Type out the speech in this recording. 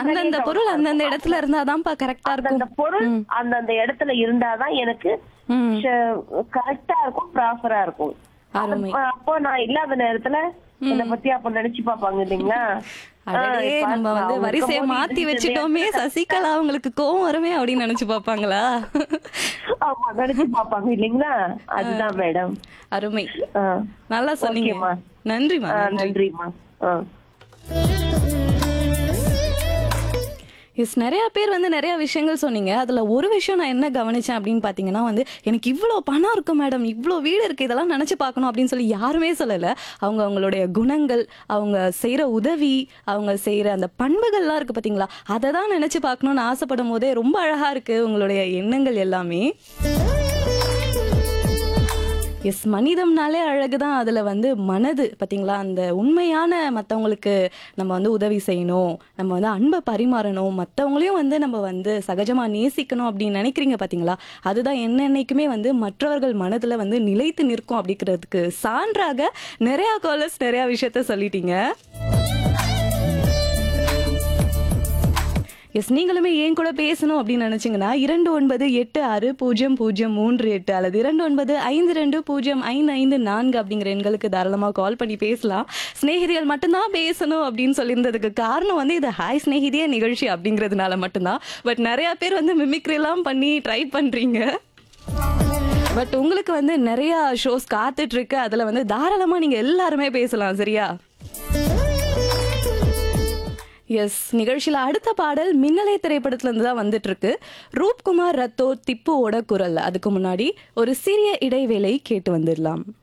அந்தந்த பொருள் அந்தந்த இடத்துல இருந்தாதான்ப்பா கரெக்டா அந்தந்த இருக்கும் பொருள் அந்தந்த இடத்துல இருந்தாதான் எனக்கு ம் கரெக்டா இருக்கும் ப்ராப்பரா இருக்கும் அருமை. அது- அப்போ நான் இல்லாத நேரத்துல என்ன பத்தி அப்ப நினைச்சு பாப்பாங்க இல்லைங்களா அடடே ஆஹ் இப்ப நம்ம வந்து அவங்க வரிசையை இருக்கும்போது மாத்தி இந்த வச்சுட்டோமே சசிகலா அவங்களுக்கு கோவம் வருமே அப்படின்னு நினைச்சு பாப்பாங்களா ஆமா நினைச்சு பாப்பாங்க இல்லைங்களா அதுதான் மேடம் அருமை ஆ. நல்லா சொன்னீங்க ஓகேம்மா. நன்றிமா ஆ, நன்றி நன்றிம்மா ஆ. எஸ் நிறைய பேர் வந்து நிறைய விஷயங்கள் சொன்னீங்க அதுல ஒரு விஷயம் நான் என்ன கவனிச்சேன் அப்படின்னு பாத்தீங்கன்னா வந்து எனக்கு இவ்வளோ பணம் இருக்கு மேடம் இவ்வளோ வீடு இருக்கு இதெல்லாம் நினைச்சு பார்க்கணும் அப்படின்னு சொல்லி யாருமே சொல்லல அவங்க அவங்களுடைய குணங்கள் அவங்க செய்யற உதவி அவங்க செய்யற அந்த பண்புகள்லாம் இருக்கு பாத்தீங்களா அதை தான் நினைச்சு பார்க்கணும்னு ஆசைப்படும் போதே ரொம்ப அழகா இருக்கு உங்களுடைய எண்ணங்கள் எல்லாமே எஸ் மனிதம்னாலே அழகுதான் அதுல வந்து மனது பாத்தீங்களா அந்த உண்மையான மத்தவங்களுக்கு நம்ம வந்து உதவி செய்யணும் நம்ம வந்து அன்பை பரிமாறணும் மத்தவங்களையும் வந்து நம்ம வந்து சகஜமா நேசிக்கணும் அப்படின்னு நினைக்கிறீங்க பாத்தீங்களா அதுதான் என்னென்னைக்குமே வந்து மற்றவர்கள் மனதுல வந்து நிலைத்து நிற்கும் அப்படிங்கிறதுக்கு சான்றாக நிறைய காலர்ஸ் நிறைய விஷயத்த சொல்லிட்டீங்க எஸ் நீங்களுமே ஏன் கூட பேசணும் அப்படின்னு நினைச்சீங்கன்னா இரண்டு ஒன்பது எட்டு ஆறு பூஜ்ஜியம் பூஜ்ஜியம் மூன்று எட்டு அல்லது இரண்டு ஒன்பது ஐந்து ரெண்டு பூஜ்ஜியம் ஐந்து ஐந்து நான்கு அப்படிங்கிற எண்களுக்கு தாராளமாக கால் பண்ணி பேசலாம் சிநேகிதிகள் மட்டும்தான் பேசணும் அப்படின்னு சொல்லியிருந்ததுக்கு காரணம் வந்து இது ஹாய் சிநேகிதியே நிகழ்ச்சி அப்படிங்கிறதுனால மட்டும்தான் பட் நிறைய பேர் வந்து மிமிக்ரி எல்லாம் பண்ணி ட்ரை பண்றீங்க பட் உங்களுக்கு வந்து நிறைய ஷோஸ் காத்துட்டு இருக்கு அதுல வந்து தாராளமா நீங்க எல்லாருமே பேசலாம் சரியா எஸ் நிகழ்ச்சியில அடுத்த பாடல் மின்னலை திரைப்படத்துல இருந்து தான் வந்துட்டு இருக்கு ரூப்குமார் ரத்தோ திப்புவோட குரல் அதுக்கு முன்னாடி ஒரு சிறிய இடைவேளை கேட்டு வந்துடலாம்